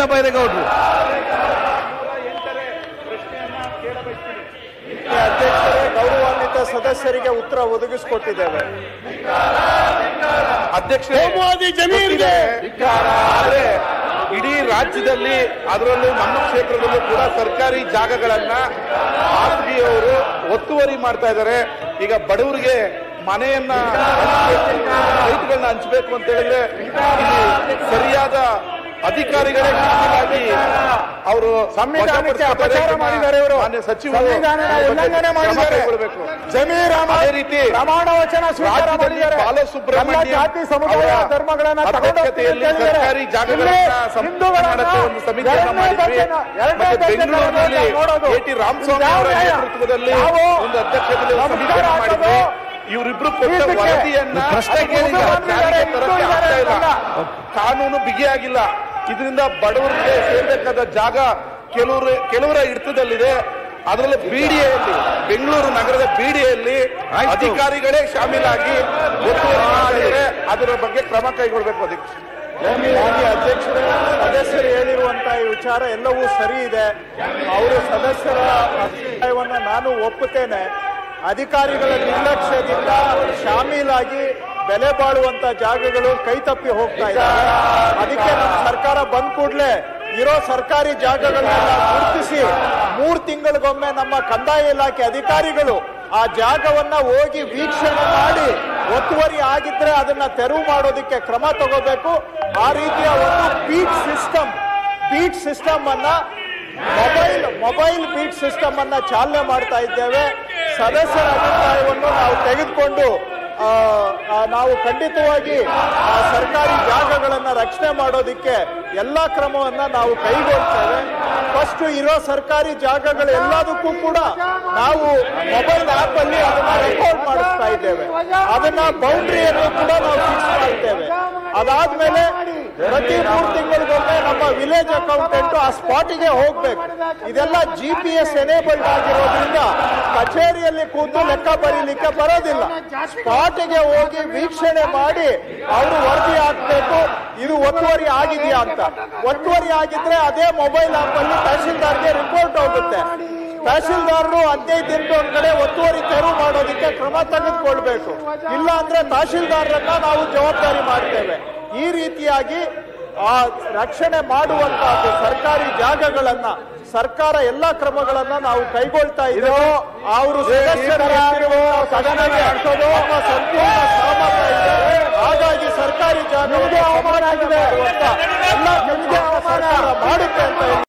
ಬೈರೇಗೌಡರು ಅಧ್ಯಕ್ಷರೇ ಗೌರವಾನ್ವಿತ ಸದಸ್ಯರಿಗೆ ಉತ್ತರ ಒದಗಿಸಿಕೊಟ್ಟಿದ್ದೇವೆ ಅಧ್ಯಕ್ಷರೇ ಮೋದಿ ಜಮೀನ್ಗೆ ಆದ್ರೆ ಇಡೀ ರಾಜ್ಯದಲ್ಲಿ ಅದರಲ್ಲೂ ನಮ್ಮ ಕ್ಷೇತ್ರದಲ್ಲೂ ಕೂಡ ಸರ್ಕಾರಿ ಜಾಗಗಳನ್ನ ಖಾಸಗಿಯವರು ಒತ್ತುವರಿ ಮಾಡ್ತಾ ಇದ್ದಾರೆ ಈಗ ಬಡವರಿಗೆ ಮನೆಯನ್ನ ಸೈಟ್ಗಳನ್ನ ಹಂಚಬೇಕು ಅಂತ ಹೇಳಿದ್ರೆ ಇಲ್ಲಿ ಸರಿಯಾದ ಅಧಿಕಾರಿಗಳೇ ಶಾಮೀಲಾಗಿ ಅವರು ಸಂವಿಧಾನಕ್ಕೆ ಅಪಚಾರ ಮಾಡಿದ್ದಾರೆ ಇವರು ಮಾನ್ಯ ಸಚಿವರು ಸಂವಿಧಾನದ ಉಲ್ಲಂಘನೆ ಮಾಡಿದ್ದಾರೆ ಕೈಗೊಳ್ಬೇಕು. ಜಮೀರ್ ಅಹಮದ್ ಅದೇ ರೀತಿ ಪ್ರಮಾಣ ವಚನ ಸ್ವೀಕಾರ ರಾಜ್ಯದಲ್ಲಿ ಮಾಡಿದ್ದಾರೆ ಬಾಲಸುಬ್ರಹ್ಮಣ್ಯ ಎಲ್ಲ ಜಾತಿ ಸಮುದಾಯ ಅವರ ಧರ್ಮಗಳನ್ನ ಅಧ್ಯಕ್ಷತೆಯಲ್ಲಿ ತಗೊಂಡೋಗ್ತೀನಿ ಅಂತ ಸರ್ಕಾರಿ ಜಾಗಗಳನ್ನ ಇಲ್ಲಿ ಸಂಪೂರ್ಣ ಹಿಂದೂಗಳನ್ನ ಮಾಡಕ್ಕೆ ಒಂದು ಸಮಿತಿಯನ್ನ ಎರಡನೇ ಮಾಡಿದ್ವಿ ದರ್ಜೆನ- ಎರಡನೇ ಮತ್ತೆ ದರ್ಜೆನ ಬೆಂಗಳೂರಿನಲ್ಲಿ ನೋಡೋದು. ಎ ಟಿ ರಾಮಸ್ವಾಮಿ ಅವರ ಯಾವ ನ್ಯಾಯ? ನೇತೃತ್ವದಲ್ಲಿ ನಾವು ಒಂದು ಅಧ್ಯಕ್ಷತೆಯಲ್ಲಿ ಒಂದು ನಮಸ್ಕಾರ ಸಮಿತಿಯನ್ನ ಮಾಡಿದ್ವಿ ಹಾಕೋದು. ಇವರಿಬ್ರು ಕೊಟ್ಟ ಇದಕ್ಕೆ ವರದಿಯನ್ನ ಪ್ರಶ್ನೆ ಅದು ಕೇಳಿ ಜಾರಿಗೆ ಇದ್ದಾರೆ, ತರಕ್ಕೆ ಇದ್ದಾರೆ ಆಗ್ತಾ ಇಲ್ಲ. ಅಂತಲ್ಲ. ಕಾನೂನು ಬಿಗಿಯಾಗಿಲ್ಲ ಇದರಿಂದ ಬಡವರಿಗೆ ಸೇರ್ಬೇಕಾದ ಜಾಗ ಕೆಲವರು ಕೆಲವರ ಹಿಡಿತದಲ್ಲಿದೆ ಅದರಲ್ಲೂ ಬಿಡಿಎಯಲ್ಲಿ ಬೆಂಗಳೂರು ನಗರದ ಬಿಡಿಎಯಲ್ಲಿ ಆಯ್ತು. ಅಧಿಕಾರಿಗಳೇ ಶಾಮೀಲಾಗಿ ಒತ್ತುವರಿ ಮಾಡಿದರೆ ಅದರ ಬಗ್ಗೆ ಕ್ರಮ ಕೈಗೊಳ್ಳಬೇಕು ಅಧ್ಯಕ್ಷ ಮಾನ್ಯ ಅಧ್ಯಕ್ಷರೇ ಸದಸ್ಯರು ಹೇಳಿರುವಂತಹ ಈ ವಿಚಾರ ಎಲ್ಲವೂ ಸರಿ ಇದೆ ಅವರು ಸದಸ್ಯರ ಅಭಿಪ್ರಾಯವನ್ನ ನಾನು ಒಪ್ಪುತ್ತೇನೆ ಅಧಿಕಾರಿಗಳ ನಿರ್ಲಕ್ಷ್ಯದಿಂದ ಶಾಮೀಲಾಗಿ ಬೆಲೆ ಬಾಳುವಂತ ಜಾಗಗಳು ಕೈ ತಪ್ಪಿ ಹೋಗ್ತಾ ಇದ್ದಾರೆ ಅದಕ್ಕೆ ನಮ್ಮ ಸರ್ಕಾರ ಬಂದ ಕೂಡಲೇ ಇರೋ ಸರ್ಕಾರಿ ಜಾಗಗಳನ್ನೆಲ್ಲ ಗುರುತಿಸಿ ಮೂರು ತಿಂಗಳಿಗೊಮ್ಮೆ ನಮ್ಮ ಕಂದಾಯ ಇಲಾಖೆ ಅಧಿಕಾರಿಗಳು ಆ ಜಾಗವನ್ನ ಹೋಗಿ ವೀಕ್ಷಣೆ ಮಾಡಿ ಒತ್ತುವರಿ ಆಗಿದ್ರೆ ಅದನ್ನ ತೆರವು ಮಾಡೋದಕ್ಕೆ ಕ್ರಮ ತಗೋಬೇಕು ಆ ರೀತಿಯ ಒಂದು ಬೀಟ್ ಸಿಸ್ಟಮ್ ಬೀಟ್ ಸಿಸ್ಟಮ್ ಅನ್ನ ಮೊಬೈಲ್ ಮೊಬೈಲ್ ಬೀಟ್ ಸಿಸ್ಟಮ್ ಅನ್ನ ಚಾಲನೆ ಮಾಡ್ತಾ ಇದ್ದೇವೆ ಸದಸ್ಯರ ಅಭಿಪ್ರಾಯವನ್ನು ನಾವು ತೆಗೆದುಕೊಂಡು ಆ, ಆ, ನಾವು ಖಂಡಿತವಾಗಿ ಆ ಸರ್ಕಾರಿ ಜಾಗಗಳನ್ನ ರಕ್ಷಣೆ ಮಾಡೋದಕ್ಕೆ ಎಲ್ಲಾ ಕ್ರಮವನ್ನ ನಾವು ಕೈಗೊಳ್ತೇವೆ ಫಸ್ಟ್ ಇರೋ ಸರ್ಕಾರಿ ಜಾಗಗಳು ಎಲ್ಲದಕ್ಕೂ ಕೂಡ ನಾವು ಮೊಬೈಲ್ ಆಪ್ ಅಲ್ಲಿ ಅದನ್ನ ರೆಕಾರ್ಡ್ ಮಾಡಿಸ್ತಾ ಇದ್ದೇವೆ ಅದನ್ನ ಬೌಂಡ್ರಿಯನ್ನು ಕೂಡ ನಾವು ಫಿಕ್ಸ್ ಮಾಡ್ತೇವೆ ಅದಾದ್ಮೇಲೆ ಪ್ರತಿ ಮೂರು ತಿಂಗಳಿಗೊಮ್ಮೆ ನಮ್ಮ ವಿಲೇಜ್ ಅಕೌಂಟೆಂಟ್ ಆ ಸ್ಪಾಟಿಗೆ ಹೋಗ್ಬೇಕು ಇದೆಲ್ಲ ಜಿ ಪಿ ಎಸ್ ಎನೇಬಲ್ಡ್ ಆಗಿರೋದ್ರಿಂದ ಕಚೇರಿಯಲ್ಲಿ ಕೂತು ಲೆಕ್ಕ ಬರೀಲಿಕ್ಕೆ ಬರೋದಿಲ್ಲ ಸ್ಪಾಟಿಗೆ ಹೋಗಿ ವೀಕ್ಷಣೆ ಮಾಡಿ ಅವರು ವರದಿ ಹಾಕ್ಬೇಕು ಇದು ಒತ್ತುವರಿ ಆಗಿದೆಯಾ ಅಂತ ಒತ್ತುವರಿ ಆಗಿದ್ರೆ ಅದೇ ಮೊಬೈಲ್ ಆಪ್ ಅಲ್ಲಿ ತಹಶೀಲ್ದಾರ್ಗೆ ರಿಪೋರ್ಟ್ ಹೋಗುತ್ತೆ ತಹಶೀಲ್ದಾರರು ಹದಿನೈದು ದಿನದ ಒಂದ್ ಕಡೆ ಒತ್ತುವರಿ ತೆರವು ಮಾಡೋದಕ್ಕೆ ಕ್ರಮ ತೆಗೆದುಕೊಳ್ಬೇಕು ಇಲ್ಲ ಅಂದ್ರೆ ತಹಶೀಲ್ದಾರರನ್ನ ನಾವು ಜವಾಬ್ದಾರಿ ಮಾಡ್ತೇವೆ ಈ ರೀತಿಯಾಗಿ ಆ ರಕ್ಷಣೆ ಮಾಡುವಂತಹದ್ದು ಸರ್ಕಾರಿ ಜಾಗಗಳನ್ನ ಸರ್ಕಾರ ಎಲ್ಲಾ ಕ್ರಮಗಳನ್ನ ನಾವು ಕೈಗೊಳ್ತಾ ಇದ್ದೇವೆ ಅವರು ಸದಸ್ಯರು ಸದನಕ್ಕೆ ಹಾಕೋದು ನಮ್ಮ ಸಂಪೂರ್ಣ ಸಹಮತ ಇದೆ ಹಾಗಾಗಿ ಸರ್ಕಾರಿ ಜಾಗಗಳಿಗೆ ಅವಮಾನ ಆಗಿದೆ ಎಲ್ಲ ಸರ್ಕಾರ ಮಾಡುತ್ತೆ ಅಂತ ಹೇಳಿ